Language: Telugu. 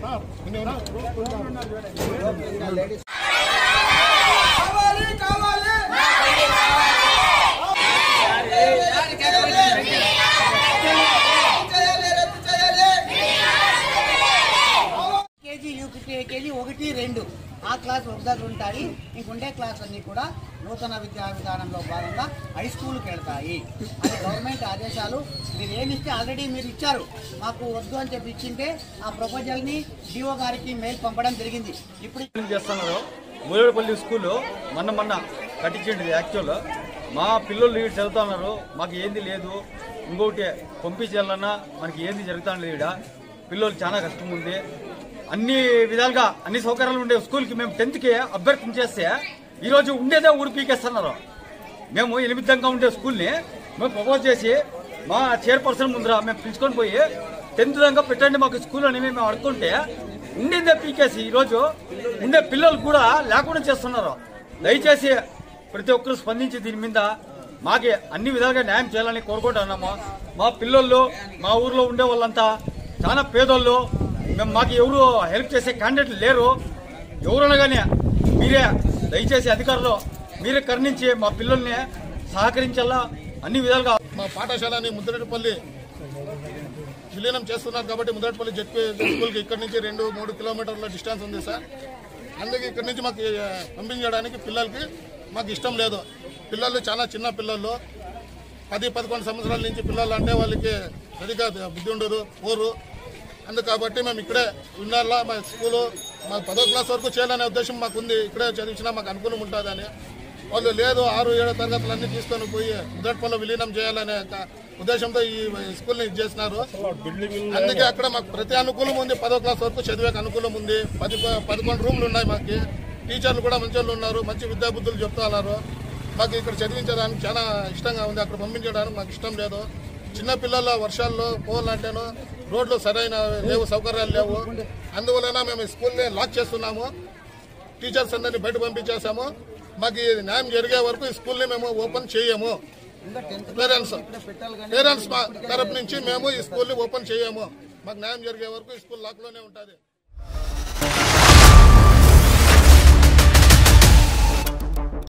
కావాలి కావాలి చేయాలి రద్దు చేయాలి కేజీ యూకేజీ ఒకటి రెండు ఆ క్లాస్ ఒక దగ్గర ఉంటాయి ఇంకుండే క్లాస్ అన్ని కూడా నూతన విద్యా విధానంలో భాగంగా హై స్కూల్కి వెళ్తాయి అది గవర్నమెంట్ ఆదేశాలు మీరు ఏమి ఇస్తే ఆల్రెడీ మీరు ఇచ్చారు మాకు వద్దు అని చెప్పి ఇచ్చింటే ఆ ప్రపోజల్ని డిఓ గారికి మెయిల్ పంపడం జరిగింది ఇప్పుడు ఏం చేస్తున్నారు మూలపల్లి స్కూల్లో మొన్న మొన్న కట్టించండి యాక్చువల్ మా పిల్లలు ఇక్కడ చదువుతున్నారు మాకు ఏంది లేదు ఇంకొకటి పంపించాలన్నా మనకి ఏంది జరుగుతుంది ఇక్కడ పిల్లలు చాలా కష్టం ఉంది అన్ని విధాలుగా అన్ని సౌకర్యాలు ఉండే స్కూల్కి మేము టెన్త్కి అభ్యర్థన చేస్తే ఈరోజు ఉండేదే ఊరు పీకేస్తున్నారు మేము ఎనిమిదంగా ఉండే స్కూల్ని మేము ప్రపోజ్ చేసి మా చైర్పర్సన్ ముందర మేము పిలుచుకొని పోయి టెన్త్ దాకా పెట్టండి మాకు స్కూల్ అని మేము అడుగుతుంటే ఉండిందే పీకేసి ఈరోజు ఉండే పిల్లలు కూడా లేకుండా చేస్తున్నారు దయచేసి ప్రతి ఒక్కరు స్పందించి దీని మీద మాకి అన్ని విధాలుగా న్యాయం చేయాలని కోరుకుంటున్నాము మా పిల్లలు మా ఊర్లో ఉండే వాళ్ళంతా చాలా పేదోళ్ళు మేము మాకు ఎవరు హెల్ప్ చేసే క్యాండిడేట్లు లేరు ఎవరైనా కానీ మీరే దయచేసి అధికారులు మీరే కరుణించి మా పిల్లల్ని సహకరించాలా అన్ని విధాలుగా మా పాఠశాలని ముద్రపల్లి విలీనం చేస్తున్నారు కాబట్టి ముద్రపల్లి జెడ్పీ స్కూల్కి ఇక్కడ నుంచి రెండు మూడు కిలోమీటర్ల డిస్టెన్స్ ఉంది సార్ అందుకే ఇక్కడ నుంచి మాకు ఆ, పంపించడానికి పిల్లలకి మాకు ఇష్టం లేదు పిల్లలు చాలా చిన్న పిల్లలు పది పదకొండు సంవత్సరాల నుంచి పిల్లలు అంటే వాళ్ళకి సరిగా బుద్ధి ఉండదు పోరు అందుకు కాబట్టి మేము ఇక్కడే ఉండాలా మా స్కూలు మా పదో క్లాస్ వరకు చేయాలనే ఉద్దేశం మాకు ఉంది ఇక్కడే చదివించినా మాకు అనుకూలం ఉంటుందని వాళ్ళు లేదు ఆరు ఏడో తరగతులన్నీ తీసుకొని పోయి ముదట్పల్లి విలీనం చేయాలనే ఒక ఉద్దేశంతో ఈ స్కూల్ని ఇది చేసినారు అందుకే అక్కడ మాకు ప్రతి అనుకూలం ఉంది పదో క్లాస్ వరకు చదివేకి అనుకూలం ఉంది పది పదకొండు రూమ్లు ఉన్నాయి మాకు టీచర్లు కూడా మంచి వాళ్ళు ఉన్నారు మంచి విద్యాబుద్ధులు చెప్తా ఉన్నారు మాకు ఇక్కడ చదివించడానికి చాలా ఇష్టంగా ఉంది అక్కడ పంపించడానికి మాకు ఇష్టం లేదు చిన్న పిల్లల వర్షాల్లో పోవాలంటేనో రోడ్లు సరైన లేవు సౌకర్యాలు లేవు అందువలన మేము ఈ స్కూల్ని లాక్ చేస్తున్నాము టీచర్స్ అందరినీ బయట పంపించేసాము మాకు ఈ న్యాయం జరిగే వరకు ఈ స్కూల్ని మేము ఓపెన్ చేయము పేరెంట్స్ పేరెంట్స్ తరపు నుంచి మేము ఈ స్కూల్ని ఓపెన్ చేయము మాకు న్యాయం జరిగే వరకు ఈ స్కూల్ లాక్లోనే ఉంటుంది